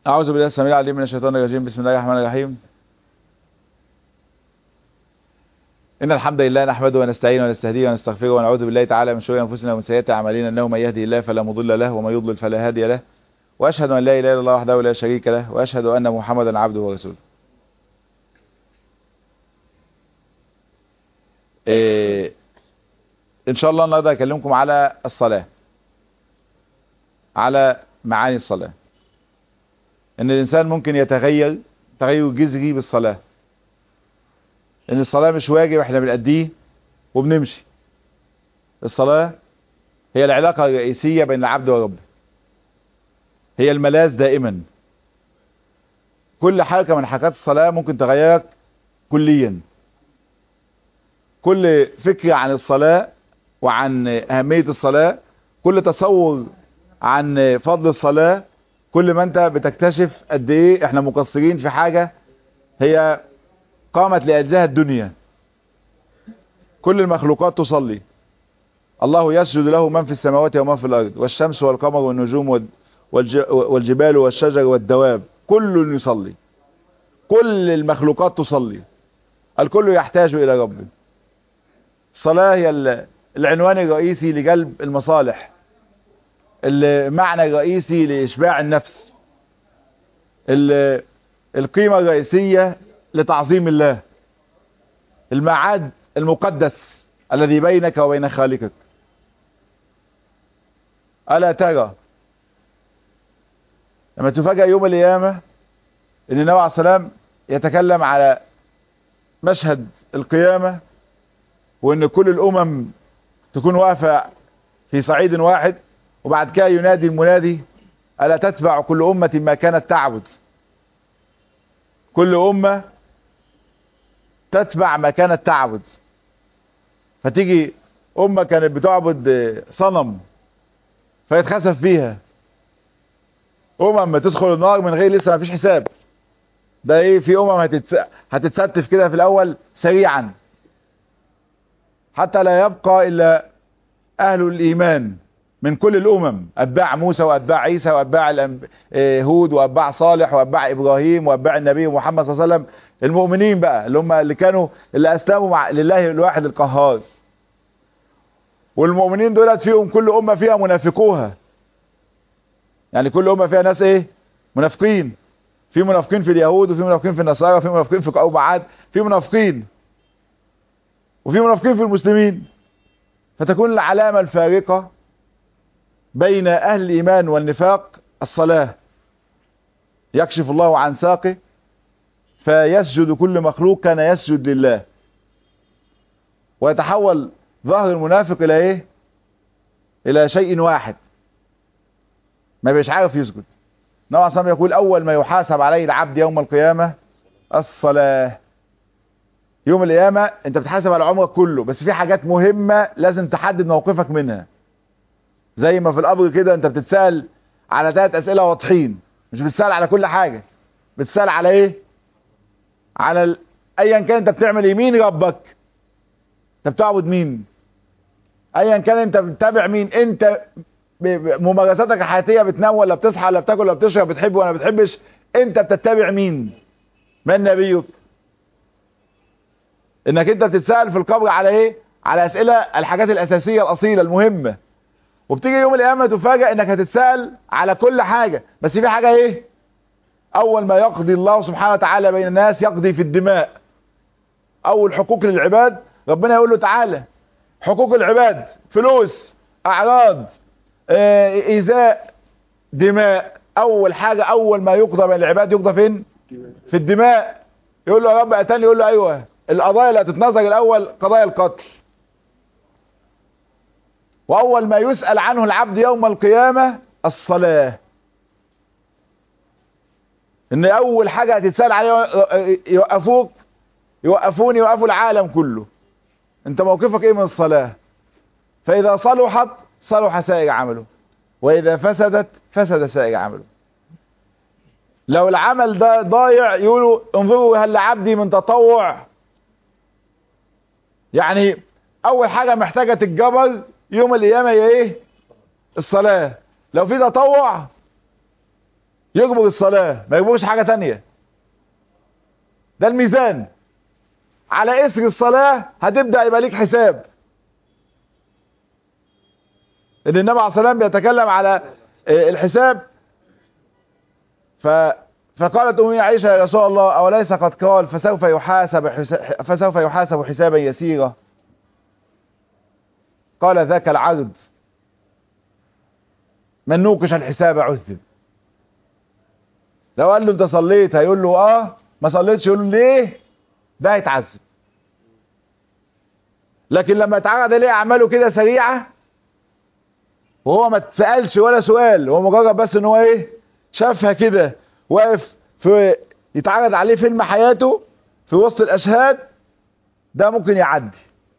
أعوذ بالله السميع العليم من الشيطان الرجيم بسم الله الرحمن الرحيم إن الحمد لله نحمده ونستعينه ونستهديه ونستغفره ونعوذ بالله تعالى من شرور أنفسنا ومن سيئات أعمالنا إنه من يهدي الله فلا مضل له ومن يضلل فلا هادي له وأشهد أن لا إله إلا الله وحده لا شريك له وأشهد أن محمدا عبده ورسوله إيه إن شاء الله النهارده هكلمكم على الصلاة على معاني الصلاة ان الانسان ممكن يتغير تغير جذري بالصلاة ان الصلاة مش واجب احنا بنأديه وبنمشي الصلاة هي العلاقة الرئيسية بين العبد وربه هي الملاذ دائما كل حركة من حركات الصلاة ممكن تغيرك كليا كل فكرة عن الصلاة وعن أهمية الصلاة كل تصور عن فضل الصلاة كل ما انت بتكتشف قد ايه احنا مقصرين في حاجة هي قامت لأجلها الدنيا كل المخلوقات تصلي الله يسجد له من في السماوات ومن في الأرض والشمس والقمر والنجوم والجبال والشجر والدواب كل يصلي كل المخلوقات تصلي الكل يحتاج إلى ربه الصلاة هي العنوان الرئيسي لجلب المصالح المعنى الرئيسي لإشباع النفس القيمة الرئيسية لتعظيم الله المعاد المقدس الذي بينك وبين خالقك ألا ترى لما تفاجأ يوم القيامة ان النبي عليه السلام يتكلم على مشهد القيامة وان كل الامم تكون واقفة في صعيد واحد وبعد كده ينادي المنادي ألا تتبع كل أمة ما كانت تعبد كل أمة تتبع ما كانت تعبد فتيجي أمة كانت بتعبد صنم فيتخسف فيها أمم ما تدخل النار من غير لسه ما فيش حساب ده ايه في أمم هتتس... هتتستف كده في الأول سريعا حتى لا يبقى إلا أهل الإيمان من كل الامم اتباع موسى واتباع عيسى واتباع هود واتباع صالح واتباع ابراهيم واتباع النبي محمد صلى الله عليه وسلم المؤمنين بقى اللي هم اللي كانوا اللي اسلموا مع لله الواحد القهار والمؤمنين دولت فيهم كل امه فيها منافقوها يعني كل امه فيها ناس ايه منافقين في منافقين في اليهود وفي منافقين في النصارى وفي منافقين في قوم عاد في منافقين وفي منافقين في المسلمين فتكون العلامه الفارقه بين أهل الإيمان والنفاق الصلاة يكشف الله عن ساقه فيسجد كل مخلوق كان يسجد لله ويتحول ظهر المنافق إلى إيه إلى شيء واحد ما بيش عارف يسجد نوع صلى يقول أول ما يحاسب عليه العبد يوم القيامة الصلاة يوم القيامة انت بتحاسب على عمرك كله بس في حاجات مهمة لازم تحدد موقفك منها زي ما في القبر كده انت بتتسأل على ثلاث اسئلة واضحين مش بتسأل على كل حاجة بتسأل على ايه على ال... ايا كان انت بتعمل ايه مين ربك انت بتعبد مين ايا كان انت بتتابع مين انت ممارساتك الحياتية بتنام ولا بتصحى ولا بتاكل ولا بتشرب بتحب ولا بتحبش انت بتتبع مين من نبيك انك انت بتتسأل في القبر على ايه على اسئلة الحاجات الاساسية الاصيلة المهمة وبتيجي يوم القيامه تفاجئ انك هتتسال على كل حاجه بس في حاجه ايه اول ما يقضي الله سبحانه وتعالى بين الناس يقضي في الدماء اول حقوق للعباد ربنا يقول له تعالى حقوق العباد فلوس اعراض ايذاء دماء اول حاجه اول ما يقضى بين العباد يقضى فين في الدماء يقول له يا رب اتاني يقول له ايوه القضايا اللي هتتنظر الاول قضايا القتل وأول ما يسأل عنه العبد يوم القيامة الصلاة إن أول حاجة هتتسأل عليه يوقفوك يوقفوني يوقفوا العالم كله أنت موقفك إيه من الصلاة فإذا صلحت صلح سائر عمله وإذا فسدت فسد سائر عمله لو العمل ده ضايع يقولوا انظروا هل لعبدي من تطوع يعني أول حاجة محتاجة تتجبر يوم القيامة هي ايه الصلاة لو في تطوع يجبر الصلاة ما يجبرش حاجة تانية ده الميزان على اسر الصلاة هتبدأ يبقى ليك حساب ان النبي عليه الصلاة والسلام بيتكلم على الحساب ف فقالت أمي عائشة يا رسول الله أوليس قد قال فسوف يحاسب فسوف يحاسب حسابا يسيرا قال ذاك العرض من نوقش الحساب عذب لو قال له انت صليت هيقول له اه ما صليتش يقول له ليه ده هيتعذب لكن لما اتعرض عليه اعماله كده سريعه وهو ما اتسالش ولا سؤال هو مجرد بس ان هو ايه شافها كده واقف في يتعرض عليه فيلم حياته في وسط الاشهاد ده ممكن يعدي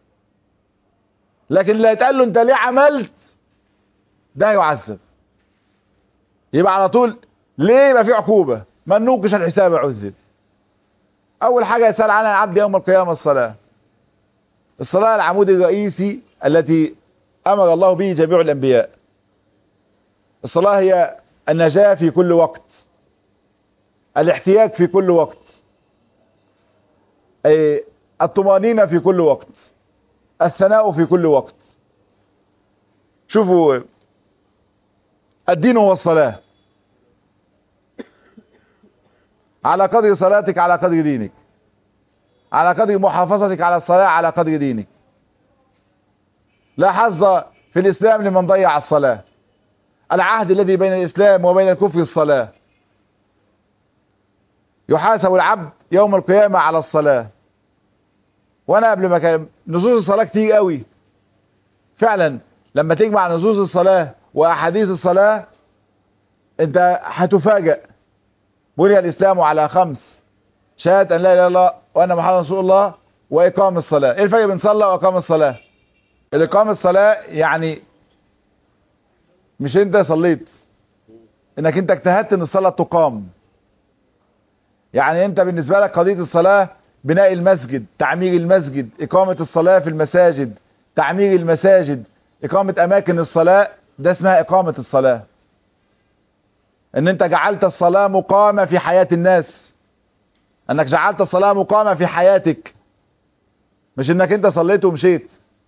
لكن اللي هيتقال له انت ليه عملت ده يعذب يبقى على طول ليه يبقى في عقوبة من نوقش الحساب عذب اول حاجة يسأل عنها العبد يوم القيامة الصلاة الصلاة العمود الرئيسي التي امر الله به جميع الانبياء الصلاة هي النجاة في كل وقت الاحتياج في كل وقت الطمانينة في كل وقت الثناء في كل وقت شوفوا الدين هو الصلاة على قدر صلاتك على قدر دينك على قدر محافظتك على الصلاة على قدر دينك لا حظ في الإسلام لمن ضيع الصلاة العهد الذي بين الإسلام وبين الكفر الصلاة يحاسب العبد يوم القيامة على الصلاة وانا قبل ما كان نصوص الصلاة كتير قوي فعلا لما تجمع نصوص الصلاة واحاديث الصلاة انت هتفاجأ بني الاسلام على خمس شهادة ان لا اله الا الله وان محمد رسول الله واقام الصلاة ايه الفرق بين صلى واقام الصلاة الاقام الصلاة يعني مش انت صليت انك انت اجتهدت ان الصلاة تقام يعني انت بالنسبة لك قضية الصلاة بناء المسجد تعمير المسجد اقامة الصلاة في المساجد تعمير المساجد اقامة اماكن الصلاة ده اسمها اقامة الصلاة ان انت جعلت الصلاة مقامة في حياة الناس انك جعلت الصلاة مقامة في حياتك مش انك انت صليت ومشيت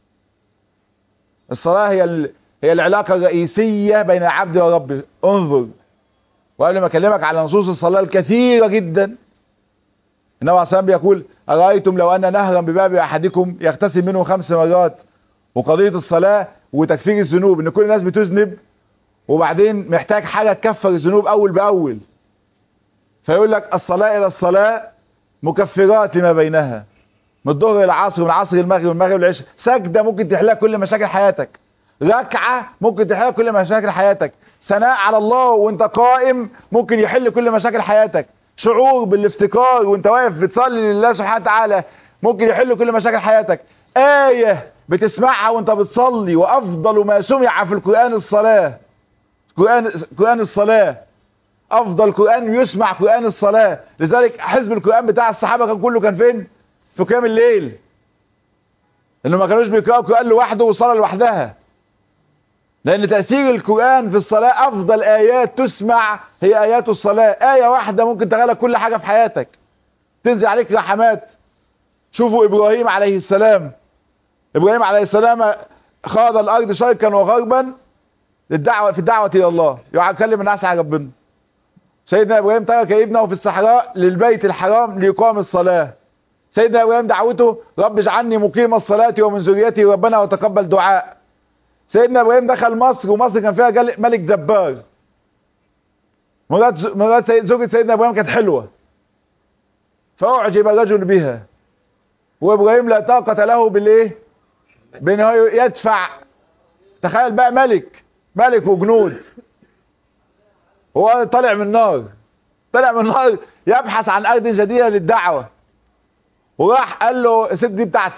الصلاة هي ال... هي العلاقة الرئيسية بين العبد وربه انظر وقبل ما اكلمك على نصوص الصلاة الكثيرة جدا النبي عليه الصلاة بيقول أرأيتم لو أن نهرا بباب أحدكم يغتسل منه خمس مرات وقضية الصلاة وتكفير الذنوب إن كل الناس بتذنب وبعدين محتاج حاجة تكفر الذنوب أول بأول فيقول لك الصلاة إلى الصلاة مكفرات لما بينها من الظهر إلى العصر ومن العصر المغرب والمغرب العشاء سجدة ممكن تحلها كل مشاكل حياتك ركعة ممكن تحلها كل مشاكل حياتك ثناء على الله وانت قائم ممكن يحل كل مشاكل حياتك شعور بالافتقار وانت واقف بتصلي لله سبحانه وتعالى ممكن يحل كل مشاكل حياتك آية بتسمعها وانت بتصلي وافضل ما سمع في القرآن الصلاة قرآن, قرآن الصلاة افضل قرآن يسمع قرآن الصلاة لذلك حزب القرآن بتاع الصحابة كان كله كان فين في قيام الليل انه ما كانوش بيقرأوا القرآن لوحده والصلاة لوحدها لان تأثير القرآن في الصلاة افضل ايات تسمع هي ايات الصلاة اية واحدة ممكن تغلق كل حاجة في حياتك تنزل عليك رحمات شوفوا ابراهيم عليه السلام ابراهيم عليه السلام خاض الارض شرقا وغربا للدعوة في الدعوة الى الله يكلم الناس على ربنا سيدنا ابراهيم ترك ابنه في الصحراء للبيت الحرام لإقام الصلاة سيدنا ابراهيم دعوته رب اجعلني مقيم الصلاة ومن ذريتي ربنا وتقبل دعاء سيدنا ابراهيم دخل مصر ومصر كان فيها ملك جبار مرات مرات سيد زوجة سيدنا ابراهيم كانت حلوة فاعجب الرجل بها وابراهيم لا طاقة له بالايه بان هو يدفع تخيل بقى ملك ملك وجنود هو طالع من النار طلع من النار يبحث عن ارض جديدة للدعوة وراح قال له الست دي بتاعتي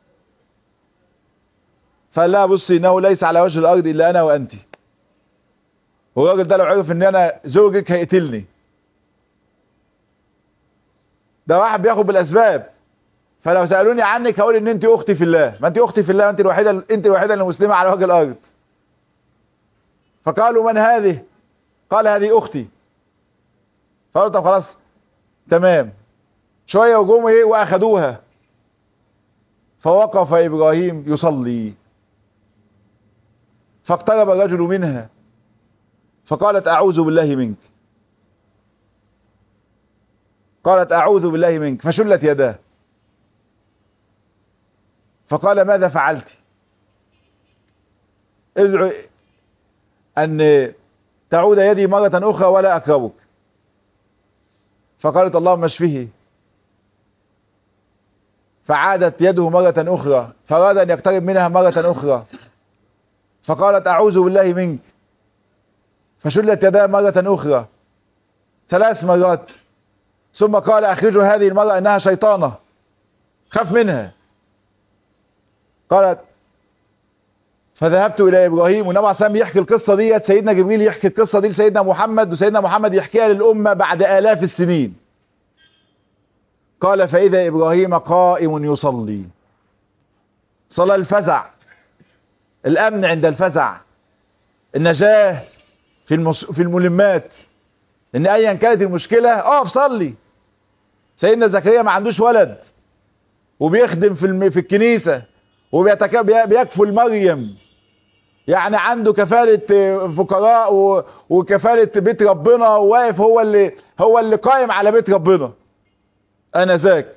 فقال لها بصي انه ليس على وجه الارض الا انا وانت والراجل ده لو عرف ان انا زوجك هيقتلني ده واحد بياخد بالاسباب فلو سالوني عنك هقول ان انت اختي في الله ما انت اختي في الله انت الوحيده انت الوحيده المسلمه على وجه الارض فقالوا من هذه قال هذه اختي فقالوا طب خلاص تمام شوية وجم ايه واخدوها فوقف ابراهيم يصلي فاقترب الرجل منها فقالت اعوذ بالله منك قالت اعوذ بالله منك فشلت يداه فقال ماذا فعلت ادعو ان تعود يدي مرة اخرى ولا اكرهك فقالت اللهم اشفه فعادت يده مرة اخرى فاراد ان يقترب منها مرة اخرى فقالت اعوذ بالله منك فشلت يداه مرة اخرى ثلاث مرات ثم قال اخرجوا هذه المرأة انها شيطانة خاف منها قالت فذهبت الى ابراهيم والنبي عليه الصلاه يحكي القصه ديت سيدنا جبريل يحكي القصه دي لسيدنا محمد وسيدنا محمد يحكيها للامه بعد الاف السنين قال فاذا ابراهيم قائم يصلي صلى الفزع الامن عند الفزع النجاه في المس... في الملمات ان ايا كانت المشكله اقف صلي سيدنا زكريا ما عندوش ولد وبيخدم في الم... في الكنيسه وبيتك... بيكفل مريم يعني عنده كفالة فقراء و... وكفالة بيت ربنا وواقف هو اللي هو اللي قائم على بيت ربنا انا ذاك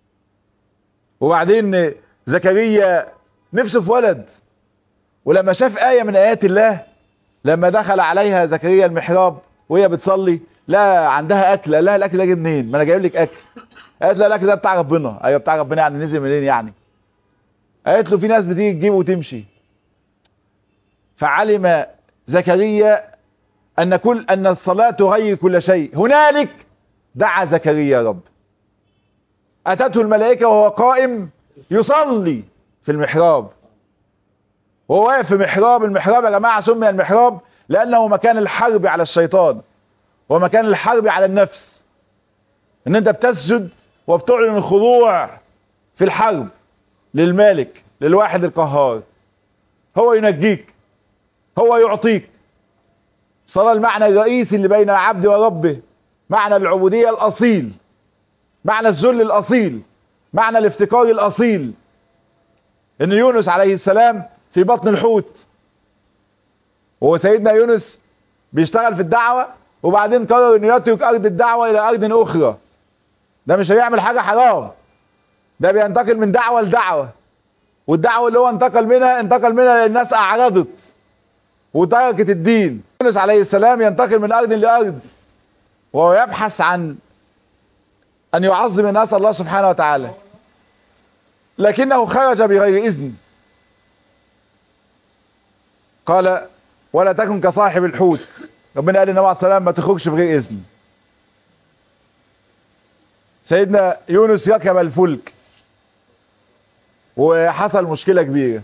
وبعدين زكريا نفسه في ولد ولما شاف آية من آيات الله لما دخل عليها زكريا المحراب وهي بتصلي لا عندها اكل قال لها الاكل ده جه منين ما انا جايب لك اكل قالت له الاكل ده بتاع ربنا ايوه بتاع ربنا يعني نزل منين يعني قالت له في ناس بتيجي تجيبه وتمشي فعلم زكريا ان كل ان الصلاه تغير كل شيء هنالك دعا زكريا رب اتته الملائكه وهو قائم يصلي في المحراب وهو واقف في محراب المحراب يا جماعه سمي المحراب لانه مكان الحرب على الشيطان ومكان الحرب على النفس ان انت بتسجد وبتعلن الخضوع في الحرب للمالك للواحد القهار هو ينجيك هو يعطيك صلى المعنى الرئيسي اللي بين العبد وربه معنى العبودية الأصيل معنى الذل الأصيل معنى الافتقار الأصيل ان يونس عليه السلام في بطن الحوت وهو سيدنا يونس بيشتغل في الدعوة وبعدين قرر انه يترك ارض الدعوة الى ارض اخرى ده مش هيعمل حاجة حرام ده بينتقل من دعوة لدعوة والدعوة اللي هو انتقل منها انتقل منها للناس اعرضت وتركت الدين يونس عليه السلام ينتقل من ارض لارض وهو يبحث عن ان يعظم الناس الله سبحانه وتعالى لكنه خرج بغير اذن قال ولا تكن كصاحب الحوت ربنا قال للنبي عليه السلام ما تخرجش بغير اذن سيدنا يونس ركب الفلك وحصل مشكلة كبيرة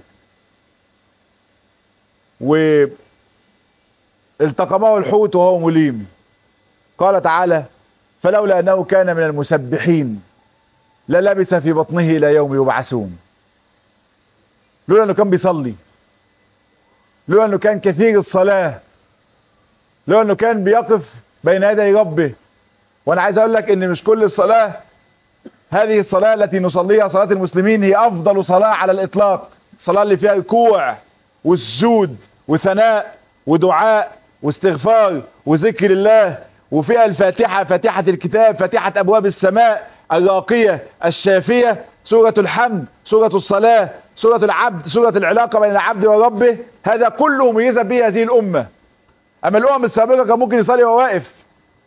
والتقمه الحوت وهو مليم قال تعالى فلولا انه كان من المسبحين للبس في بطنه الى يوم يبعثون لولا انه كان بيصلي لولا انه كان كثير الصلاة لولا انه كان بيقف بين يدي ربه وانا عايز اقول لك ان مش كل الصلاة هذه الصلاة التي نصليها صلاة المسلمين هي افضل صلاة على الاطلاق الصلاة اللي فيها ركوع والسجود وثناء ودعاء واستغفار وذكر الله وفيها الفاتحة فاتحة الكتاب فاتحة ابواب السماء الراقية الشافية سورة الحمد سورة الصلاة سورة العبد سورة العلاقة بين العبد وربه هذا كله ميزة به هذه الأمة أما الأمم السابقة كان ممكن يصلي وهو واقف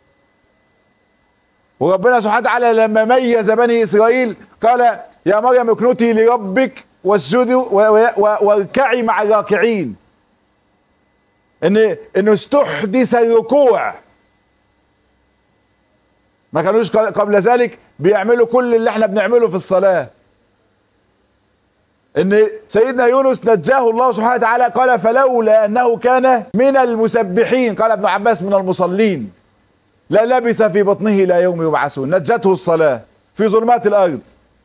وربنا سبحانه وتعالى لما ميز بني إسرائيل قال يا مريم اكنتي لربك واسجدي واركعي مع الراكعين ان انه استحدث الركوع ما كانوش قبل ذلك بيعملوا كل اللي احنا بنعمله في الصلاة ان سيدنا يونس نجاه الله سبحانه وتعالى قال فلولا انه كان من المسبحين قال ابن عباس من المصلين لا لبس في بطنه الى يوم يبعثون نجته الصلاة في ظلمات الارض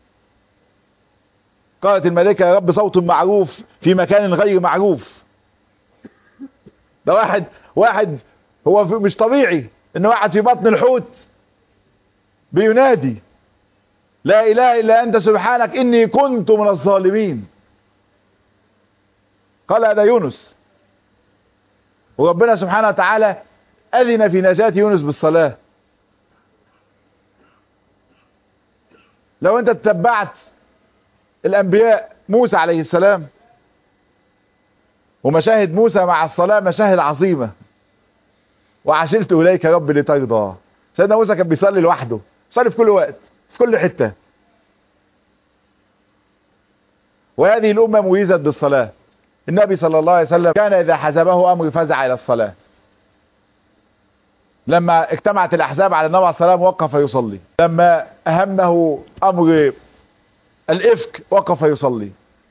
قالت الملائكة يا رب صوت معروف في مكان غير معروف ده واحد واحد هو مش طبيعي ان واحد في بطن الحوت بينادي لا اله الا انت سبحانك اني كنت من الظالمين قال هذا يونس وربنا سبحانه وتعالى اذن في نجاة يونس بالصلاة لو انت اتبعت الانبياء موسى عليه السلام ومشاهد موسى مع الصلاة مشاهد عظيمة وعشلت اليك رب لترضى سيدنا موسى كان بيصلي لوحده صلي في كل وقت في كل حتة وهذه الأمة ميزت بالصلاة النبي صلى الله عليه وسلم كان إذا حزبه أمر فزع إلى الصلاة لما اجتمعت الأحزاب على النبي عليه السلام وقف يصلي لما أهمه أمر الإفك وقف يصلي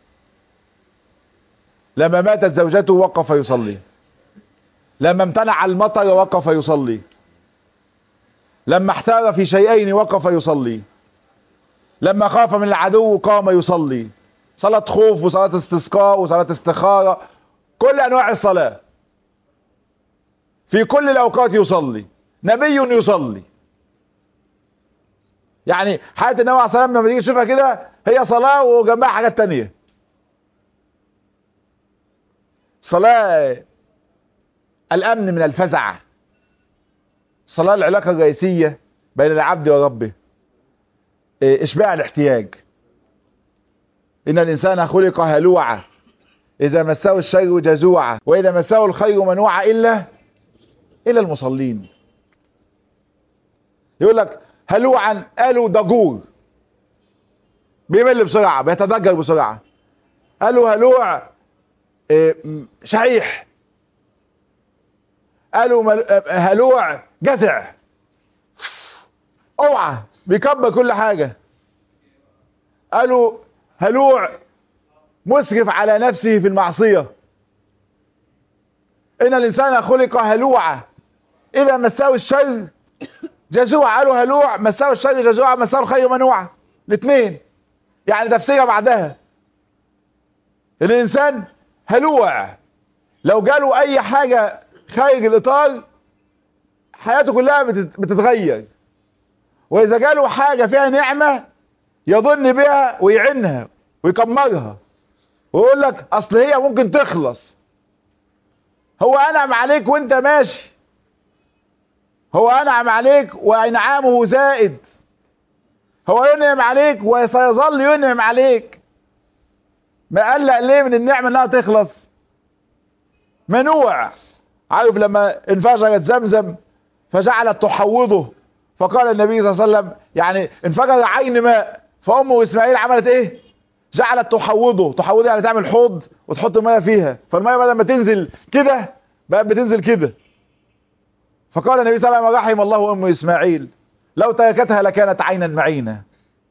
لما ماتت زوجته وقف يصلي لما امتنع المطر وقف يصلي لما احتار في شيئين وقف يصلي لما خاف من العدو قام يصلي صلاة خوف وصلاة استسقاء وصلاة استخارة كل انواع الصلاة في كل الاوقات يصلي نبي يصلي يعني حياة النبي عليه الصلاة والسلام لما تيجي تشوفها كده هي صلاة وجنبها حاجات تانية صلاة الامن من الفزع صلاة العلاقة الرئيسية بين العبد وربه اشباع الاحتياج ان الانسان خلق هلوعا اذا مسه الشر جزوعا واذا مسه الخير منوعا الا الا المصلين يقول لك هلوعا قالوا ضجور بيمل بسرعة بيتضجر بسرعة قالوا هلوع شحيح قالوا هلوع جزع اوعى بيكبر كل حاجة قالوا هلوع مسرف على نفسه في المعصية ان الانسان خلق هلوعا اذا مساه الشر جزوع قالوا هلوع مساه الشر جزوع مساه الخير منوعا الاثنين يعني تفسيرها بعدها الانسان هلوع لو جاله اي حاجة خارج الاطار حياته كلها بتتغير واذا جاله حاجة فيها نعمة يظن بها ويعنها ويكمرها ويقول لك اصل هي ممكن تخلص هو انعم عليك وانت ماشي هو انعم عليك وانعامه زائد هو ينعم عليك وسيظل ينعم عليك ما قلق ليه من النعمة انها تخلص منوع عارف لما انفجرت زمزم فجعلت تحوضه فقال النبي صلى الله عليه وسلم يعني انفجر عين ماء فامه اسماعيل عملت ايه جعلت تحوضه تحوضه يعني تعمل حوض وتحط الميه فيها فالميه بدل ما تنزل كده بقت بتنزل كده فقال النبي صلى الله عليه وسلم رحم الله ام اسماعيل لو تركتها لكانت عينا معينه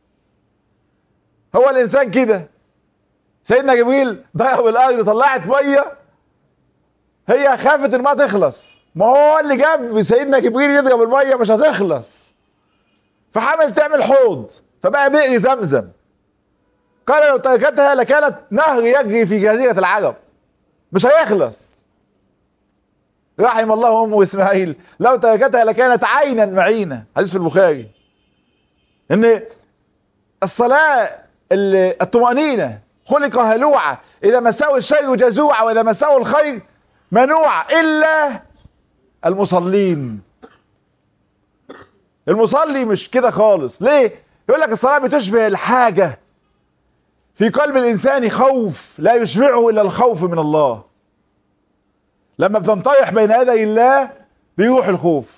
هو الانسان كده سيدنا جبريل ضرب الارض طلعت ميه هي خافت الماء تخلص ما هو اللي جاب سيدنا جبريل يضرب الميه مش هتخلص فحمل تعمل حوض فبقى بئر زمزم قال لو تركتها لكانت نهر يجري في جزيرة العرب مش هيخلص رحم الله أم إسماعيل لو تركتها لكانت عينا معينة حديث في البخاري ان الصلاة الطمأنينة خلق هلوعا إذا مساه الشر جزوعا وإذا مساه الخير منوع إلا المصلين المصلي مش كده خالص ليه يقول لك الصلاة بتشبه الحاجة في قلب الإنسان خوف لا يشبعه إلا الخوف من الله لما بتنطيح بين يدي الله بيروح الخوف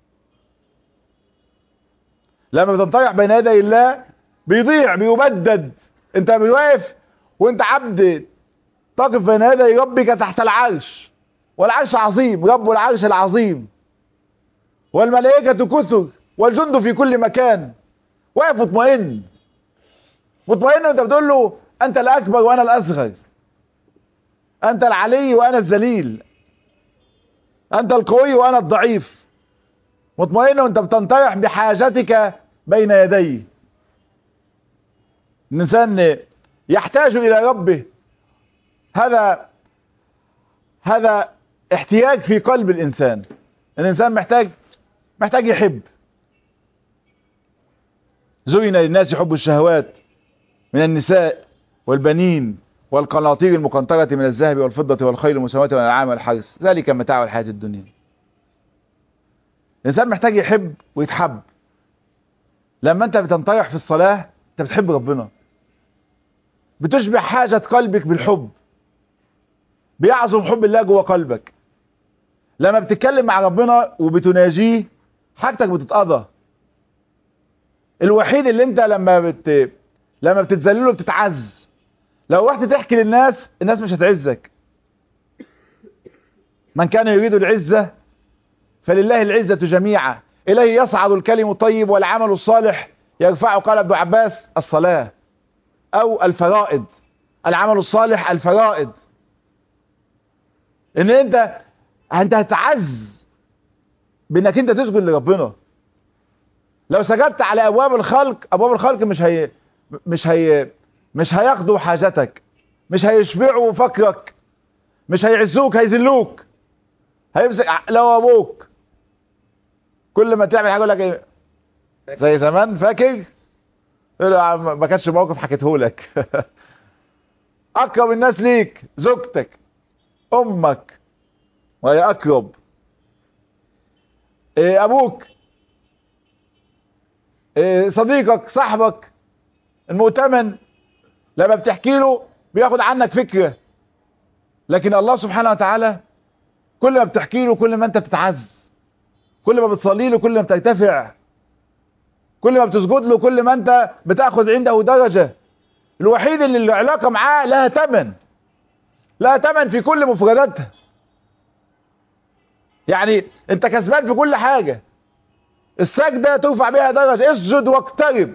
لما بتنطيح بين يدي الله بيضيع بيبدد انت واقف وانت عبد تقف بين يدي ربك تحت العرش والعرش عظيم رب العرش العظيم والملائكة كثر والجند في كل مكان واقف مطمئن مطمئن وانت بتقول له انت الاكبر وانا الاصغر انت العلي وانا الذليل انت القوي وانا الضعيف مطمئن وانت بتنطرح بحاجتك بين يدي الانسان يحتاج الى ربه هذا هذا احتياج في قلب الانسان الانسان محتاج محتاج يحب زين للناس حب الشهوات من النساء والبنين والقناطير المقنطرة من الذهب والفضة والخيل المسومة والأنعام والحرث ذلك متاع الحياة الدنيا الإنسان محتاج يحب ويتحب لما أنت بتنطرح في الصلاة أنت بتحب ربنا بتشبع حاجة قلبك بالحب بيعظم حب الله جوه قلبك لما بتتكلم مع ربنا وبتناجيه حاجتك بتتقضى الوحيد اللي انت لما بت لما بتتذلله بتتعز لو رحت تحكي للناس الناس مش هتعزك من كان يريد العزة فلله العزة جميعا إليه يصعد الكلم الطيب والعمل الصالح يرفعه قال ابن عباس الصلاة أو الفرائض العمل الصالح الفرائض ان انت انت هتعز بانك انت تسجد لربنا لو سجدت على ابواب الخلق ابواب الخلق مش هي مش هي مش هياخدوا حاجتك مش هيشبعوا فكرك مش هيعزوك هيذلوك هيمسك لو ابوك كل ما تعمل حاجه يقول لك ايه زي زمان فاكر ما كانش موقف حكيته لك اقرب الناس ليك زوجتك امك وهي اقرب إيه ابوك إيه صديقك صاحبك المؤتمن لما بتحكي له بياخد عنك فكرة لكن الله سبحانه وتعالى كل ما بتحكي له كل ما انت بتتعز كل ما بتصلي له كل ما بترتفع كل ما بتسجد له كل ما انت بتاخد عنده درجة الوحيد اللي العلاقة معاه لها تمن لها تمن في كل مفرداتها يعني انت كسبان في كل حاجة السجدة ترفع بها درجة اسجد واقترب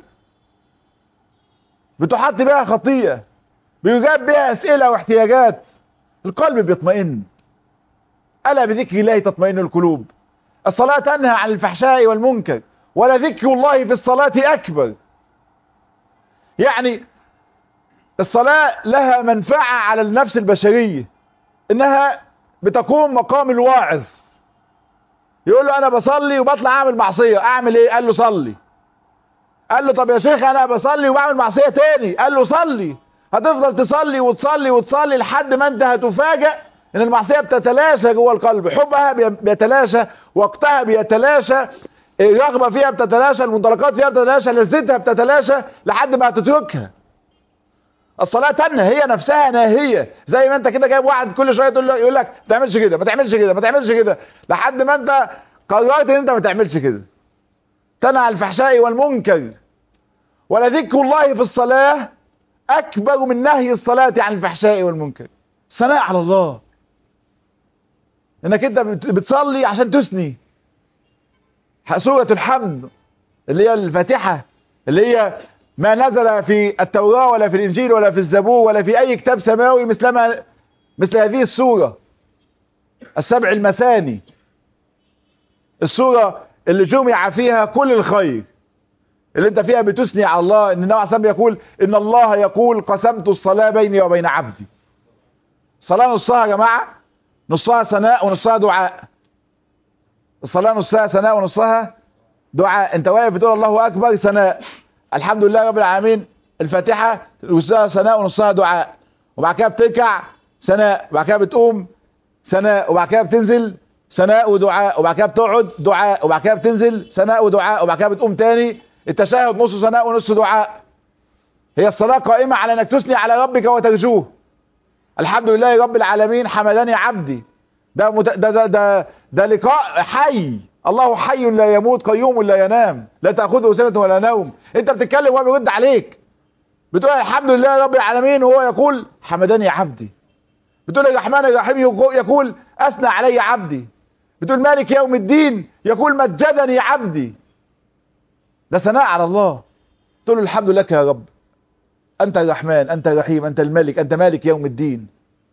بتحط بها خطية بيجاب بها اسئلة واحتياجات القلب بيطمئن ألا بذكر الله تطمئن القلوب الصلاة تنهى عن الفحشاء والمنكر ولذكر الله في الصلاة أكبر يعني الصلاة لها منفعة على النفس البشرية انها بتقوم مقام الواعظ يقول له انا بصلي وبطلع اعمل معصية اعمل ايه قال له صلي قال له طب يا شيخ انا بصلي وبعمل معصية تاني قال له صلي هتفضل تصلي وتصلي وتصلي لحد ما انت هتفاجأ ان المعصية بتتلاشى جوه القلب حبها بيتلاشى وقتها بيتلاشى الرغبة فيها بتتلاشى المنطلقات فيها بتتلاشى لذتها بتتلاشى لحد ما هتتركها الصلاة تنهى هي نفسها ناهية زي ما انت كده جايب واحد كل شوية تقول له يقول لك ما تعملش كده ما تعملش كده ما تعملش كده لحد ما انت قررت ان انت ما تعملش كده تنهى عن الفحشاء والمنكر ولذكر الله في الصلاة اكبر من نهي الصلاة عن الفحشاء والمنكر ثناء على الله انك انت بتصلي عشان تثني سورة الحمد اللي هي الفاتحة اللي هي ما نزل في التوراة ولا في الإنجيل ولا في الزبور ولا في أي كتاب سماوي مثلما مثل هذه السورة السبع المثاني السورة اللي جمع فيها كل الخير اللي انت فيها بتثني على الله ان النبي عليه الصلاه يقول ان الله يقول قسمت الصلاه بيني وبين عبدي الصلاه نصها يا جماعه نصها ثناء ونصها دعاء الصلاه نصها ثناء ونصها دعاء انت واقف بتقول الله اكبر ثناء الحمد لله رب العالمين الفاتحة نصها ثناء ونصها دعاء وبعد كده بتركع ثناء وبعد كده بتقوم ثناء وبعد كده بتنزل ثناء ودعاء وبعد كده بتقعد دعاء وبعد كده بتنزل ثناء ودعاء وبعد كده بتقوم تاني التشهد نص ثناء ونص دعاء هي الصلاة قائمة على انك تثني على ربك وترجوه الحمد لله رب العالمين حمدني عبدي ده مت... ده ده ده, ده لقاء حي الله حي لا يموت قيوم لا ينام لا تأخذه سنة ولا نوم انت بتتكلم وهو بيرد عليك بتقول الحمد لله رب العالمين وهو يقول حمدني عبدي بتقول الرحمن الرحيم يقول أثنى علي عبدي بتقول مالك يوم الدين يقول مجدني عبدي ده ثناء على الله تقول له الحمد لك يا رب أنت الرحمن أنت الرحيم أنت الملك أنت مالك يوم الدين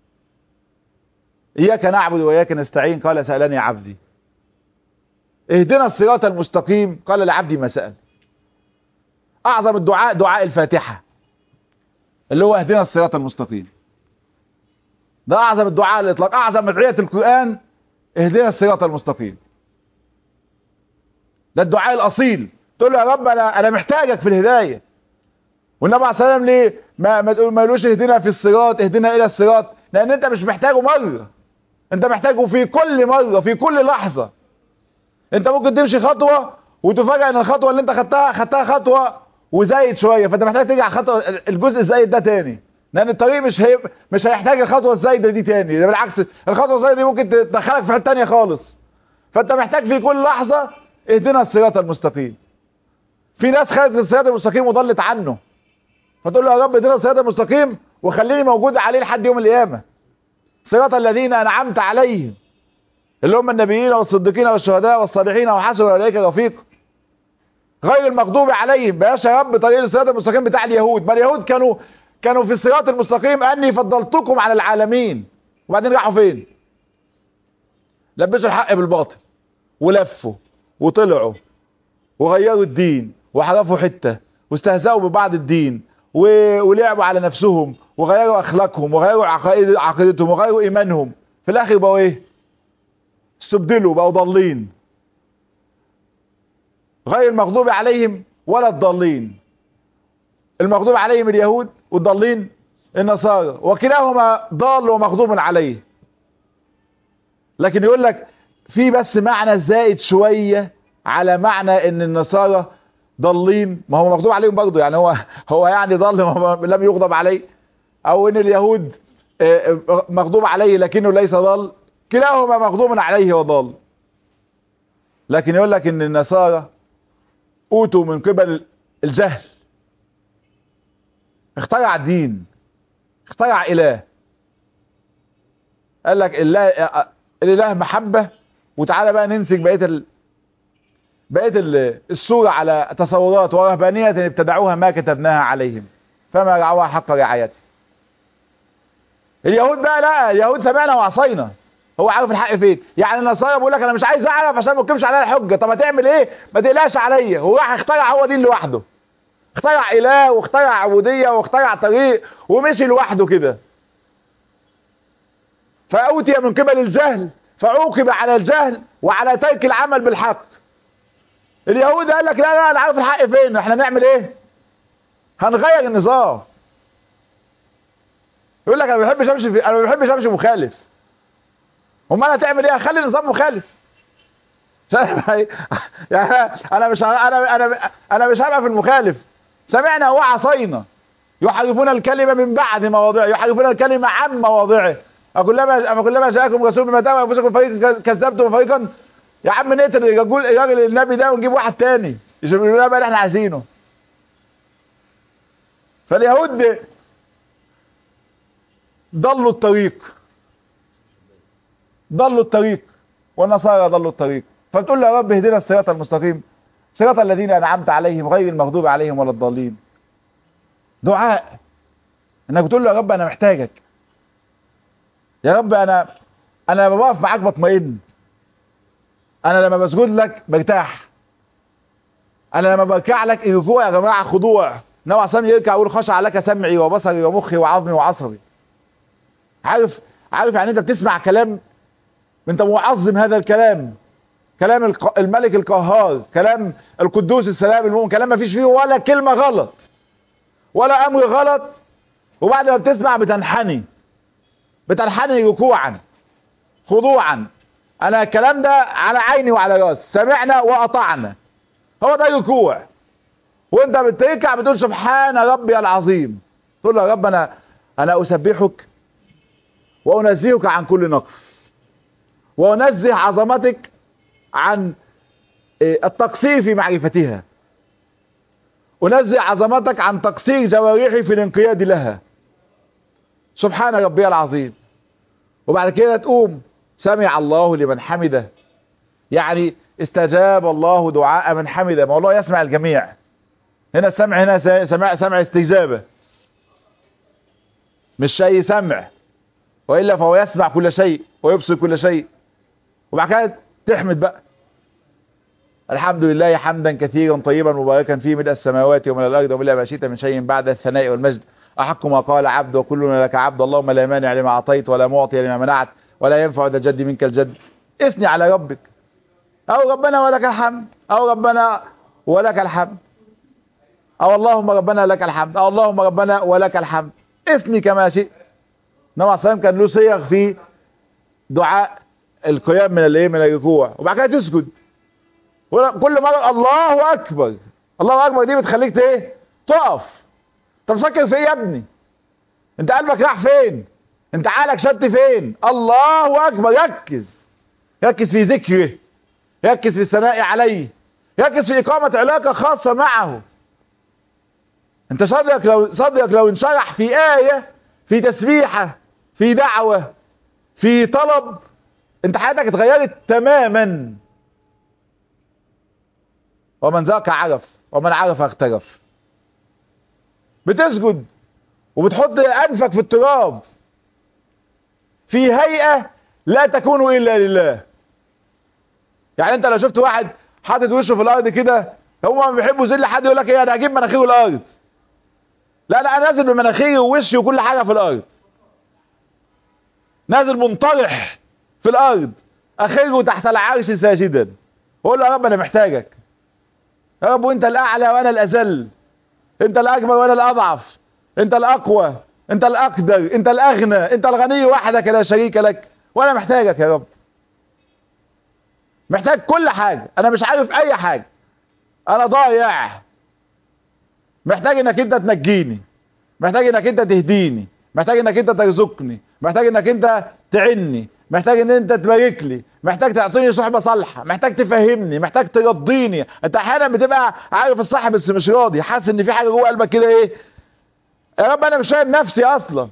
إياك نعبد وإياك نستعين قال سألني عبدي اهدنا الصراط المستقيم قال لعبدي ما سأل أعظم الدعاء دعاء الفاتحة اللي هو اهدنا الصراط المستقيم ده أعظم الدعاء الإطلاق أعظم أدعية القرآن اهدنا الصراط المستقيم ده الدعاء الأصيل تقول له يا رب انا انا محتاجك في الهدايه والنبي عليه الصلاه والسلام ليه ما ما تقول ما يقولوش اهدنا في الصراط اهدنا الى الصراط لان انت مش محتاجه مره انت محتاجه في كل مره في كل لحظه انت ممكن تمشي خطوه وتفاجئ ان الخطوه اللي انت خدتها خدتها خطوه وزايد شويه فانت محتاج ترجع خطوه الجزء الزايد ده تاني لان الطريق مش هي... مش هيحتاج الخطوه الزايده دي تاني ده بالعكس الخطوه الزايده دي ممكن تدخلك في حته تانيه خالص فانت محتاج في كل لحظه اهدنا الصراط المستقيم في ناس خدت الصراط المستقيم وضلت عنه فتقول له يا رب اهدنا الصراط المستقيم وخليني موجود عليه لحد يوم القيامه صراط الذين انعمت عليهم اللي هم النبيين والصديقين والشهداء والصالحين وحسن اولئك رفيق غير المغضوب عليهم بلاش يا رب طريق الصراط المستقيم بتاع اليهود ما اليهود كانوا كانوا في الصراط المستقيم اني فضلتكم على العالمين وبعدين راحوا فين لبسوا الحق بالباطل ولفوا وطلعوا وغيروا الدين وحرفوا حته واستهزأوا ببعض الدين و... ولعبوا على نفسهم وغيروا اخلاقهم وغيروا عقائد عقيدتهم وغيروا ايمانهم في الاخر بقوا ايه استبدلوا بقوا ضالين غير المغضوب عليهم ولا الضالين المغضوب عليهم اليهود والضالين النصارى وكلاهما ضال ومغضوب عليه لكن يقول لك في بس معنى زائد شوية على معنى ان النصارى ضالين ما هو مغضوب عليهم برضه يعني هو هو يعني ضل لم يغضب عليه او ان اليهود مغضوب عليه لكنه ليس ضال كلاهما مغضوب عليه وضال لكن يقول لك ان النصارى اوتوا من قبل الجهل اخترع دين اخترع اله قال لك الاله الاله محبه وتعالى بقى ننسج بقيه ال... بقيه ال... الصوره على تصورات ورهبانيه ابتدعوها ما كتبناها عليهم فما رعوها حق رعايته اليهود بقى لا اليهود سمعنا وعصينا هو عارف الحق فين يعني النصارى بيقول لك انا مش عايز اعرف عشان ما تقيمش عليا الحجه طب هتعمل ايه ما تقلقش عليا هو راح اخترع هو دين لوحده اخترع اله واخترع عبوديه واخترع طريق ومشي لوحده كده فاوتي من قبل الجهل فعوقب على الجهل وعلى ترك العمل بالحق اليهود قال لك لا لا انا عارف الحق فين احنا نعمل ايه هنغير النظام يقول لك انا ما بحبش امشي في... انا ما بحبش امشي مخالف امال هتعمل ايه هخلي النظام مخالف يعني انا مش انا انا انا مش هبقى في المخالف سمعنا وعصينا يحرفون الكلمه من بعد مواضعه يحرفون الكلمه عن مواضعه أكلما أما كلما جاءكم رسول بما تهوى أنفسكم فريقا كذبتم فريقا يا عم نقتل الرجل الراجل النبي ده ونجيب واحد تاني يقول لنا بقى اللي احنا عايزينه فاليهود ضلوا الطريق ضلوا الطريق والنصارى ضلوا الطريق فبتقول له يا رب اهدنا الصراط المستقيم صراط الذين انعمت عليهم غير المغضوب عليهم ولا الضالين دعاء انك بتقول له يا رب انا محتاجك يا رب انا انا لما بقف معاك بطمئن انا لما بسجد لك برتاح انا لما بركع لك الركوع يا جماعه خضوع نوع عصام يركع يقول خشع لك سمعي وبصري ومخي وعظمي وعصبي عارف عارف يعني انت بتسمع كلام انت معظم هذا الكلام كلام الملك القهار كلام القدوس السلام المؤمن كلام ما فيش فيه ولا كلمة غلط ولا امر غلط وبعد ما بتسمع بتنحني بتنحني ركوعا خضوعا انا الكلام ده على عيني وعلى راسي سمعنا واطعنا هو ده ركوع وانت بتركع بتقول سبحان ربي العظيم تقول له يا رب انا انا اسبحك وانزهك عن كل نقص وانزه عظمتك عن التقصير في معرفتها انزه عظمتك عن تقصير جوارحي في الانقياد لها سبحان ربي العظيم وبعد كده تقوم سمع الله لمن حمده يعني استجاب الله دعاء من حمده ما الله يسمع الجميع هنا السمع هنا سمع سمع استجابه مش شيء سمع والا فهو يسمع كل شيء ويبصر كل شيء وبعد كده تحمد بقى الحمد لله حمدا كثيرا طيبا مباركا فيه ملء السماوات ومن الارض وملء ما شئت من شيء بعد الثناء والمجد احق ما قال عبد وكلنا لك عبد اللهم لا مانع لما اعطيت ولا معطي لما منعت ولا ينفع ذا الجد منك الجد اثني على ربك او ربنا ولك الحمد او ربنا ولك الحمد او اللهم ربنا لك الحمد او اللهم ربنا ولك الحمد اثني كما شئت النبي عليه الصلاه كان له صيغ في دعاء القيام من الايه من الركوع وبعد كده تسجد كل مره الله اكبر الله اكبر دي بتخليك ايه تقف طب فكر في ايه يا ابني انت قلبك راح فين انت عقلك شد فين الله اكبر ركز ركز في ذكره ركز في الثناء عليه ركز في اقامه علاقه خاصه معه انت صدرك لو صدرك لو انشرح في ايه في تسبيحه في دعوه في طلب انت حياتك اتغيرت تماما ومن ذاك عرف ومن عرف اختلف بتسجد وبتحط انفك في التراب في هيئة لا تكون الا لله يعني انت لو شفت واحد حاطط وشه في الارض كده هو ما بيحبوا زل حد يقول لك ايه انا هجيب مناخيره الارض لا لا انا نازل بمناخيري ووشي وكل حاجه في الارض نازل منطرح في الارض اخره تحت العرش ساجدا قول له يا رب انا محتاجك يا رب وانت الاعلى وانا الاذل انت الاكبر وانا الاضعف انت الاقوى انت الاقدر انت الاغنى انت الغني وحدك لا شريك لك وانا محتاجك يا رب محتاج كل حاجة انا مش عارف اي حاجة انا ضايع محتاج انك انت تنجيني محتاج انك انت تهديني محتاج انك انت ترزقني محتاج انك انت تعني محتاج ان انت تبارك لي محتاج تعطيني صحبه صالحه محتاج تفهمني محتاج ترضيني انت احيانا بتبقى عارف الصح بس مش راضي حاسس ان في حاجه جوه قلبك كده ايه يا رب انا مش فاهم نفسي اصلا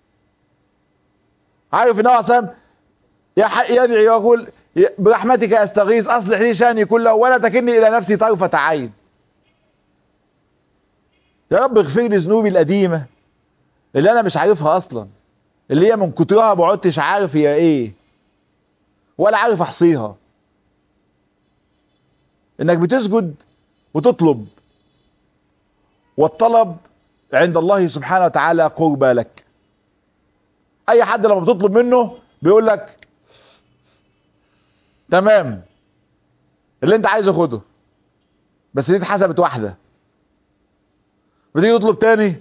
عارف ان هو اصلا يدعي ويقول برحمتك استغيث اصلح لي شاني كله ولا تكلني الى نفسي طرفه عين يا رب اغفر لي ذنوبي القديمه اللي انا مش عارفها اصلا اللي هي من كترها ما عدتش عارف هي ايه ولا عارف احصيها انك بتسجد وتطلب والطلب عند الله سبحانه وتعالى قربى لك اي حد لما بتطلب منه بيقول لك تمام اللي انت عايزه خده بس دي اتحسبت واحده بتيجي تطلب تاني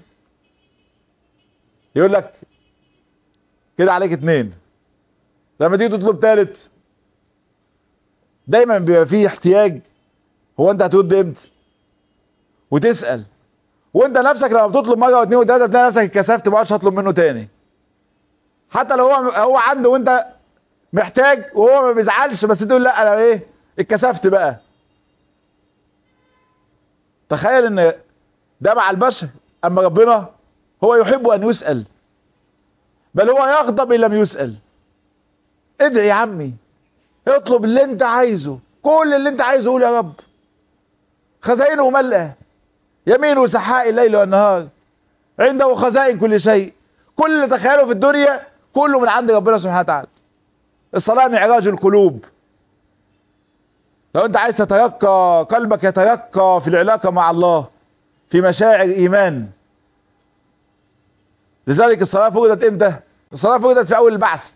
يقول لك كده عليك اتنين لما تيجي تطلب تالت دايما بيبقى فيه احتياج هو انت هترد امتى وتسال وانت نفسك لما بتطلب مره واثنين وثلاثه تلاقي نفسك اتكسفت ما عادش هطلب منه تاني حتى لو هو هو عنده وانت محتاج وهو ما بيزعلش بس تقول لا انا ايه اتكسفت بقى تخيل ان ده مع البشر اما ربنا هو يحب ان يسال بل هو يغضب ان لم يسال ادعي يا عمي اطلب اللي انت عايزه كل اللي انت عايزه قول يا رب خزائنه ملأة يمينه سحاء الليل والنهار عنده خزائن كل شيء كل اللي تخيله في الدنيا كله من عند ربنا سبحانه وتعالى الصلاة معراج القلوب لو انت عايز تتيقى قلبك يتيقى في العلاقة مع الله في مشاعر ايمان لذلك الصلاة فرضت امتى الصلاة فرضت في اول البعث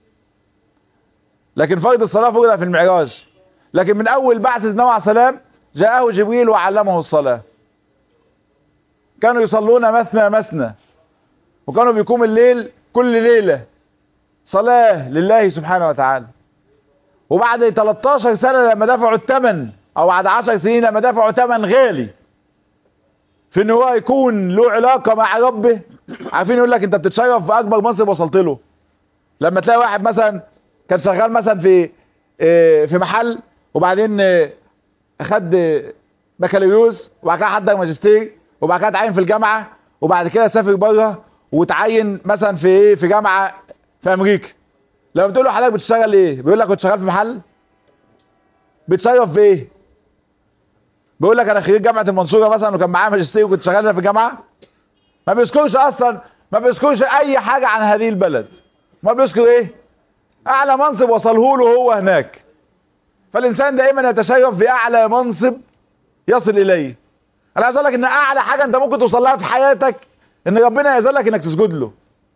لكن فرض الصلاة فرضت في المعراج لكن من اول بعث النبي عليه السلام جاءه جبريل وعلمه الصلاة كانوا يصلون مثنى مثنى وكانوا بيقوم الليل كل ليلة صلاة لله سبحانه وتعالى وبعد 13 سنة لما دفعوا الثمن او بعد 10 سنين لما دفعوا ثمن غالي في ان هو يكون له علاقة مع ربه عارفين يقول لك انت بتتشرف في اكبر منصب وصلت له لما تلاقي واحد مثلا كان شغال مثلا في في محل وبعدين خد بكالوريوس وبعد كده حضر ماجستير وبعد كده اتعين في الجامعه وبعد كده سافر بره وتعين مثلا في ايه في جامعه في امريكا لما بتقول له حضرتك بتشتغل ايه بيقول لك كنت شغال في محل بتشرف في ايه بيقول لك انا خريج جامعه المنصوره مثلا وكان معايا ماجستير وكنت شغال في الجامعه ما بيذكرش اصلا ما بيذكرش اي حاجه عن هذه البلد ما بيذكر ايه اعلى منصب وصله له هو هناك فالانسان دائما يتشرف باعلى منصب يصل اليه انا عايز اقول لك ان اعلى حاجه انت ممكن توصل لها في حياتك ان ربنا يذلك انك تسجد له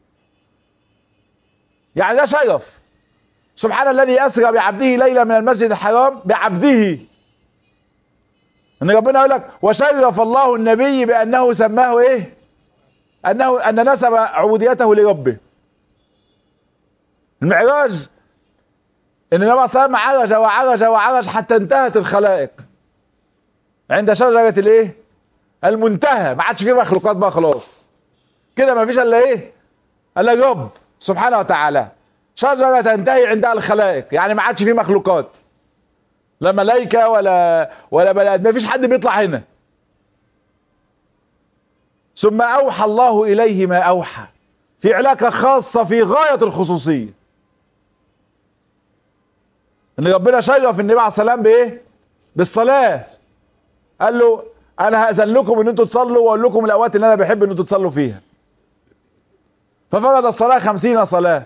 يعني ده شرف سبحان الذي اسرى بعبده ليله من المسجد الحرام بعبده ان ربنا يقول لك وشرف الله النبي بانه سماه ايه انه ان نسب عبوديته لربه المعراج ان النبي صلى الله عليه وسلم عرج وعرج وعرج حتى انتهت الخلائق عند شجرة الايه المنتهى ما عادش فيه مخلوقات بقى خلاص كده ما فيش الا ايه الا الرب سبحانه وتعالى شجرة تنتهي عندها الخلائق يعني ما عادش فيه مخلوقات لا ملائكة ولا ولا بلاد ما فيش حد بيطلع هنا ثم اوحى الله اليه ما اوحى في علاقة خاصة في غاية الخصوصية ان ربنا شرف النبي عليه السلام بايه بالصلاة قال له انا هاذن لكم ان انتوا تصلوا واقول لكم الاوقات اللي انا بحب ان انتوا تصلوا فيها ففرض الصلاة خمسين صلاة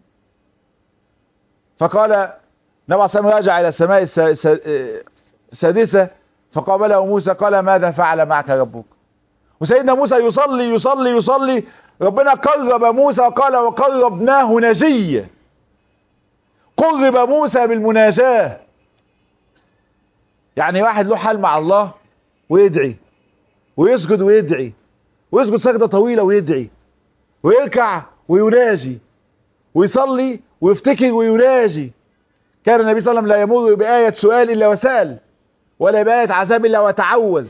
فقال النبي عليه الصلاة رجع الى السماء السادسة فقابله موسى قال ماذا فعل معك ربك وسيدنا موسى يصلي يصلي يصلي ربنا قرب موسى وقال وقربناه نجيا قرب موسى بالمناجاة يعني واحد له حال مع الله ويدعي ويسجد ويدعي ويسجد سجدة طويلة ويدعي ويركع ويناجي ويصلي ويفتكر ويناجي كان النبي صلى الله عليه وسلم لا يمر بآية سؤال إلا وسأل ولا بآية عذاب إلا وتعوذ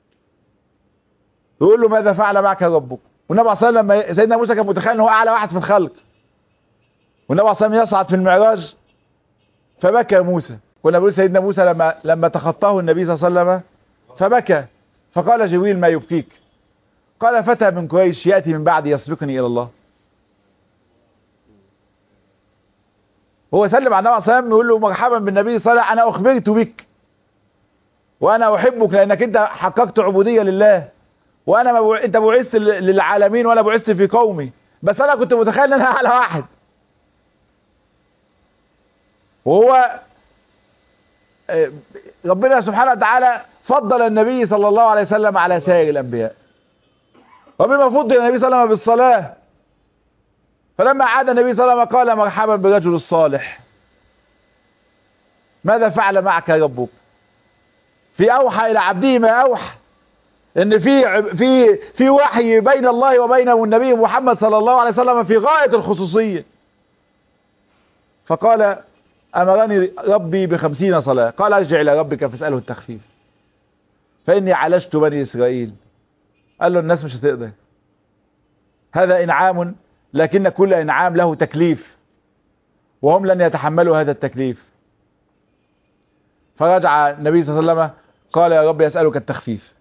يقول له ماذا فعل معك ربك والنبي صلى الله عليه وسلم سيدنا موسى كان متخيل ان هو اعلى واحد في الخلق والنبي صلى الله عليه وسلم يصعد في المعراج فبكى موسى كنا بنقول سيدنا موسى لما لما تخطاه النبي صلى الله عليه وسلم فبكى فقال جبريل ما يبكيك قال فتى من قريش ياتي من بعد يسبقني الى الله هو سلم على النبي صلى الله عليه وسلم يقول له مرحبا بالنبي صلى الله عليه وسلم انا اخبرت بك وانا احبك لانك انت حققت عبوديه لله وانا ما بو... انت بعثت للعالمين وانا بعثت في قومي بس انا كنت متخيل ان انا اعلى واحد وهو ربنا سبحانه وتعالى فضل النبي صلى الله عليه وسلم على سائر الانبياء وبما فضل النبي صلى الله عليه وسلم بالصلاه فلما عاد النبي صلى الله عليه وسلم قال مرحبا بالرجل الصالح ماذا فعل معك ربك في اوحى الى عبده ما اوحى ان في في في وحي بين الله وبينه النبي محمد صلى الله عليه وسلم في غاية الخصوصية فقال امرني ربي بخمسين صلاة قال ارجع الى ربك فاسأله التخفيف فاني عالجت بني اسرائيل قال له الناس مش هتقدر هذا انعام لكن كل انعام له تكليف وهم لن يتحملوا هذا التكليف فرجع النبي صلى الله عليه وسلم قال يا رب اسألك التخفيف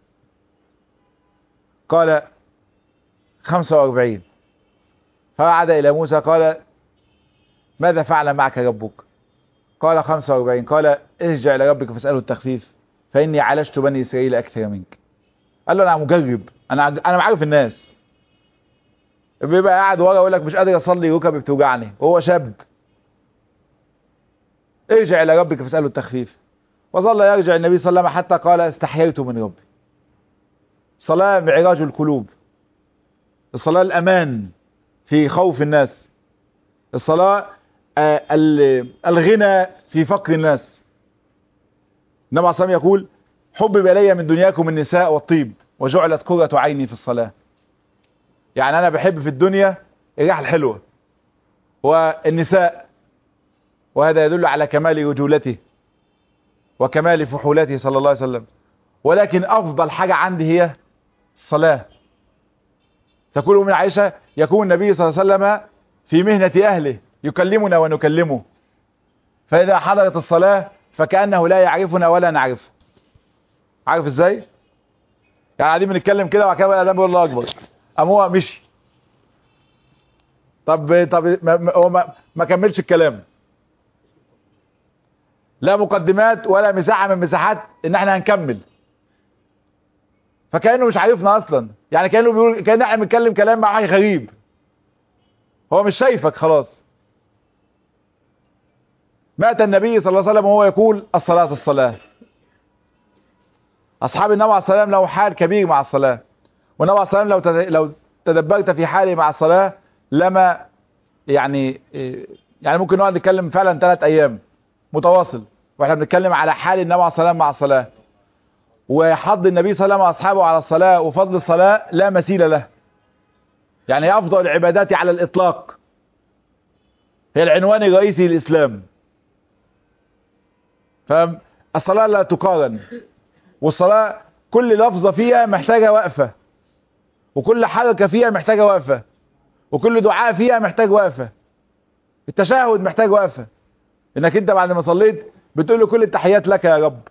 قال خمسة واربعين فعاد إلى موسى قال ماذا فعل معك ربك قال خمسة واربعين قال ارجع إلى ربك فاسأله التخفيف فإني عالجت بني إسرائيل أكثر منك قال له أنا مجرب أنا أنا عارف الناس بيبقى قاعد ورا يقول لك مش قادر أصلي ركبي بتوجعني وهو شاب ارجع إلى ربك فاسأله التخفيف وظل يرجع النبي صلى الله عليه وسلم حتى قال استحييت من ربي الصلاة معراج القلوب الصلاة الأمان في خوف الناس الصلاة الغنى في فقر الناس النبي عليه الصلاة يقول حبب إلي من دنياكم النساء والطيب وجعلت قرة عيني في الصلاة يعني أنا بحب في الدنيا الريحة الحلوة والنساء وهذا يدل على كمال رجولته وكمال فحولته صلى الله عليه وسلم ولكن أفضل حاجة عندي هي الصلاة تقول من عائشة يكون النبي صلى الله عليه وسلم في مهنة أهله يكلمنا ونكلمه فإذا حضرت الصلاة فكأنه لا يعرفنا ولا نعرفه عارف ازاي؟ يعني قاعدين بنتكلم كده وبعد كده بقى الأذان بيقول الله أكبر قام هو مشي طب طب ما هو ما, ما كملش الكلام لا مقدمات ولا مساحة من مساحات ان احنا هنكمل فكأنه مش عارفنا اصلا يعني كأنه بيقول كأن احنا بنتكلم كلام مع حاجة غريب هو مش شايفك خلاص مات النبي صلى الله عليه وسلم وهو يقول الصلاة الصلاة اصحاب النبي عليه الصلاة والسلام له حال كبير مع الصلاة والنبي عليه الصلاة والسلام لو لو تدبرت في حاله مع الصلاة لما يعني يعني ممكن نقعد نتكلم فعلا ثلاث ايام متواصل واحنا بنتكلم على حال النبي عليه الصلاة والسلام مع الصلاة وحض النبي صلى الله عليه وسلم أصحابه على الصلاة وفضل الصلاة لا مثيل له يعني هي أفضل العبادات على الإطلاق هي العنوان الرئيسي للإسلام فالصلاة لا تقارن والصلاة كل لفظة فيها محتاجة وقفة وكل حركة فيها محتاجة وقفة وكل دعاء فيها محتاج وقفة التشهد محتاج وقفة انك انت بعد ما صليت بتقول له كل التحيات لك يا رب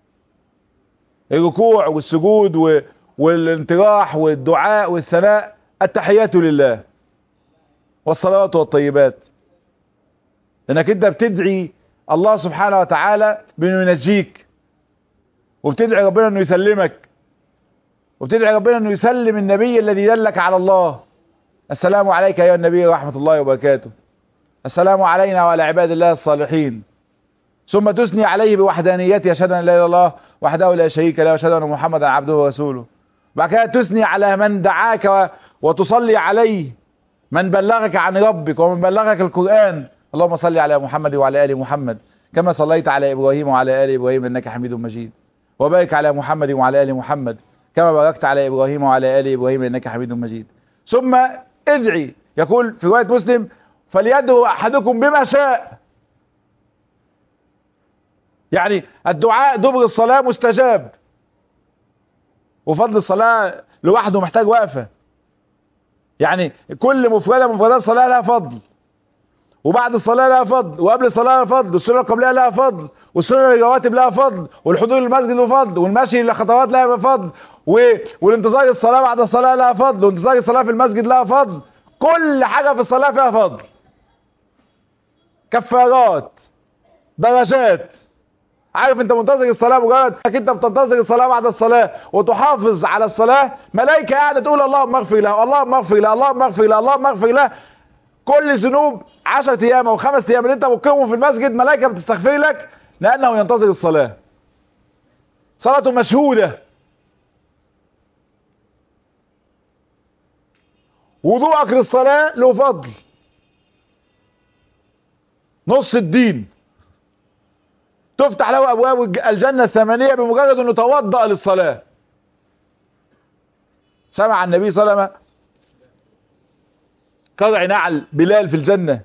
الركوع والسجود و... والانتراح والدعاء والثناء التحيات لله والصلوات والطيبات انك انت بتدعي الله سبحانه وتعالى بانه ينجيك وبتدعي ربنا انه يسلمك وبتدعي ربنا انه يسلم النبي الذي دلك على الله السلام عليك ايها النبي ورحمة الله وبركاته السلام علينا وعلى عباد الله الصالحين ثم تثني عليه بوحدانيته اشهد ان لا اله الا الله وحده لا شريك له واشهد ان محمدا عبده ورسوله بعد كده تثني على من دعاك وتصلي عليه من بلغك عن ربك ومن بلغك القرآن اللهم صل على محمد وعلى ال محمد كما صليت على ابراهيم وعلى ال ابراهيم انك حميد مجيد وبارك على محمد وعلى ال محمد كما باركت على ابراهيم وعلى ال ابراهيم انك حميد مجيد ثم ادعي يقول في روايه مسلم فليدعو احدكم بما شاء يعني الدعاء دبر الصلاه مستجاب وفضل الصلاه لوحده محتاج وقفه يعني كل مفردة مفردات الصلاة لها فضل وبعد الصلاة لها فضل وقبل الصلاة لها فضل والسنة القبلية لها فضل والسنة الرواتب لها فضل والحضور للمسجد له فضل والمشي لخطوات لها فضل و... والانتظار الصلاة بعد الصلاة لها فضل وانتظار الصلاة في المسجد لها فضل كل حاجة في الصلاة فيها فضل كفارات درجات عارف انت منتظر الصلاة مجرد انك انت بتنتظر الصلاة بعد الصلاة وتحافظ على الصلاة ملائكة قاعدة تقول اللهم اغفر له اللهم اغفر له اللهم اغفر له اللهم اغفر له كل ذنوب 10 ايام او خمس ايام اللي انت مقيمهم في المسجد ملائكة بتستغفر لك لانه ينتظر الصلاة صلاته مشهودة وضوءك للصلاة له فضل نص الدين تفتح له ابواب الجنة الثمانية بمجرد انه توضأ للصلاة سمع النبي صلى الله عليه وسلم قرع نعل بلال في الجنة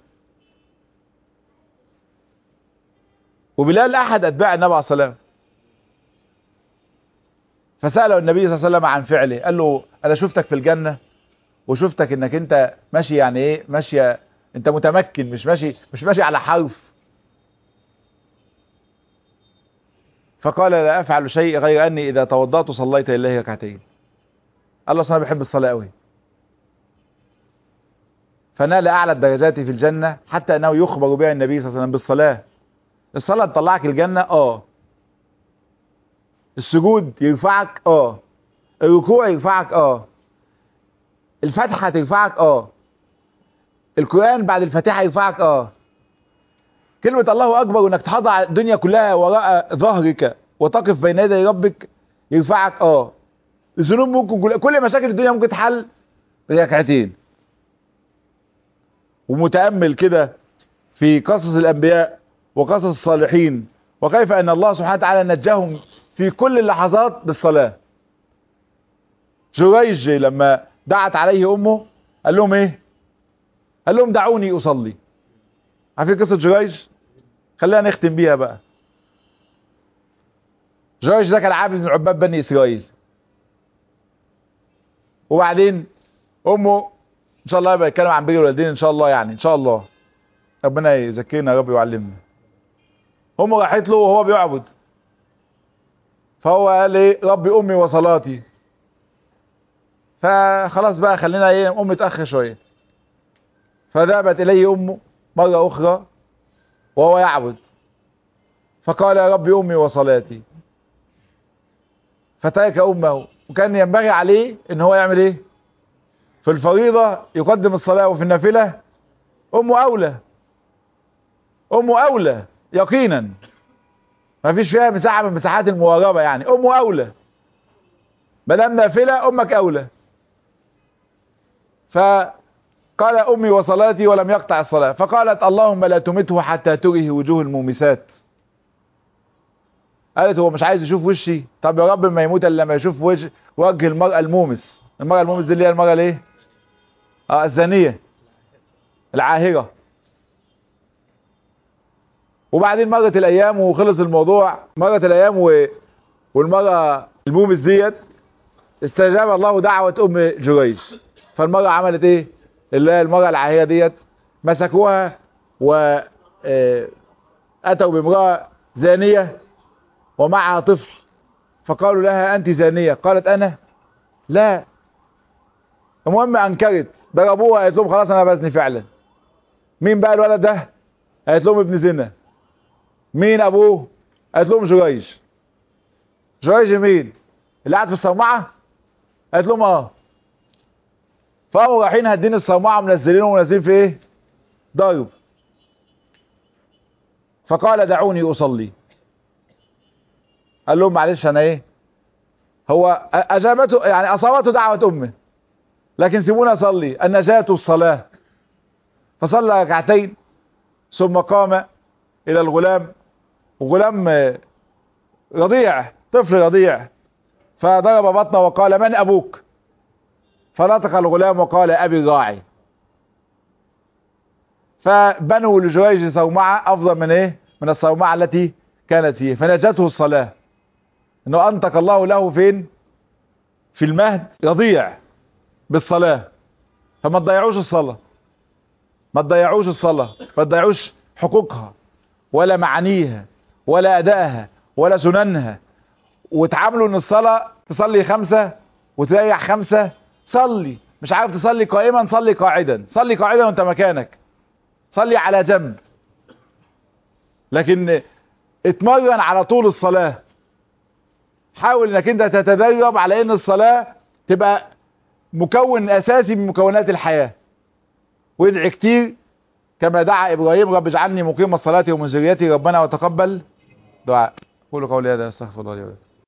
وبلال احد اتباع النبي عليه الصلاة والسلام فسأله النبي صلى الله عليه وسلم عن فعله قال له انا شفتك في الجنة وشفتك انك انت ماشي يعني ايه ماشية انت متمكن مش ماشي مش ماشي على حرف فقال لا افعل شيء غير اني اذا توضأت صليت لله ركعتين قال له انا بحب الصلاه قوي فنال اعلى الدرجات في الجنه حتى انه يخبر بها النبي صلى الله عليه وسلم بالصلاه الصلاه تطلعك الجنه اه السجود يرفعك اه الركوع يرفعك اه الفتحه ترفعك اه القران بعد الفاتحه يرفعك اه كلمة الله أكبر وإنك تحضع الدنيا كلها وراء ظهرك وتقف بين يدي ربك يرفعك اه الذنوب ممكن كل, كل مشاكل الدنيا ممكن تحل بركعتين ومتأمل كده في قصص الأنبياء وقصص الصالحين وكيف أن الله سبحانه وتعالى نجاهم في كل اللحظات بالصلاة جريج لما دعت عليه أمه قال لهم إيه قال لهم دعوني أصلي عارفين قصة جريج خلينا نختم بيها بقى جريج ده كان عابد من عباد بني إسرائيل وبعدين أمه إن شاء الله يبقى يتكلم عن بر الوالدين إن شاء الله يعني إن شاء الله ربنا يذكرنا يا رب ويعلمنا أمه راحت له وهو بيعبد فهو قال ايه ربي امي وصلاتي فخلاص بقى خلينا ايه امي تاخر شويه فذهبت اليه امه مره اخرى وهو يعبد فقال يا ربي امي وصلاتي فترك امه وكان ينبغي عليه ان هو يعمل ايه في الفريضه يقدم الصلاه وفي النافله امه اولى امه اولى يقينا ما فيش فيها مساحة من مساحات المواربة يعني أمه أولى ما دام نافلة أمك أولى فقال أمي وصلاتي ولم يقطع الصلاة فقالت اللهم لا تمته حتى تره وجوه المومسات قالت هو مش عايز يشوف وشي طب يا رب ما يموت الا لما يشوف وجه وجه المرأة المومس المرأة المومس دي اللي هي المرأة الايه اه الزانية العاهرة وبعدين مرت الايام وخلص الموضوع مرت الايام و... والمرأة المومس ديت استجاب الله دعوة ام جريج فالمرأة عملت ايه اللي هي المرأة العاهرة ديت مسكوها و اتوا بامرأة زانية ومعها طفل فقالوا لها انت زانية قالت انا لا المهم انكرت ضربوها قالت لهم خلاص انا بزني فعلا مين بقى الولد ده قالت لهم ابن زنا مين ابوه قالت لهم جريج جريج مين اللي قاعد في الصومعة قالت لهم اه فقاموا رايحين هدين الصومعة ومنزلينه ومنزلين في ايه ضرب فقال دعوني اصلي قال لهم معلش انا ايه هو اجابته يعني اصابته دعوة امه لكن سيبونا اصلي النجاة الصلاة فصلى ركعتين ثم قام الى الغلام وغلام رضيع طفل رضيع فضرب بطنه وقال من ابوك فنطق الغلام وقال ابي الراعي فبنوا لجريج صومعة افضل من ايه من الصومعة التي كانت فيه فنجته الصلاة انه انطق الله له فين في المهد رضيع بالصلاة فما تضيعوش الصلاة ما تضيعوش الصلاة ما تضيعوش حقوقها ولا معانيها ولا ادائها ولا سننها وتعاملوا ان الصلاة تصلي خمسة وتريح خمسة صلي مش عارف تصلي قائما صلي قاعدا صلي قاعدا وانت مكانك صلي على جنب لكن اتمرن على طول الصلاة حاول انك انت تتدرب على ان الصلاة تبقى مكون اساسي من مكونات الحياة وادعي كتير كما دعا ابراهيم رب اجعلني مقيم الصلاة ومن ذريتي ربنا وتقبل دعاء قولوا قولي هذا استغفر الله لي ولكم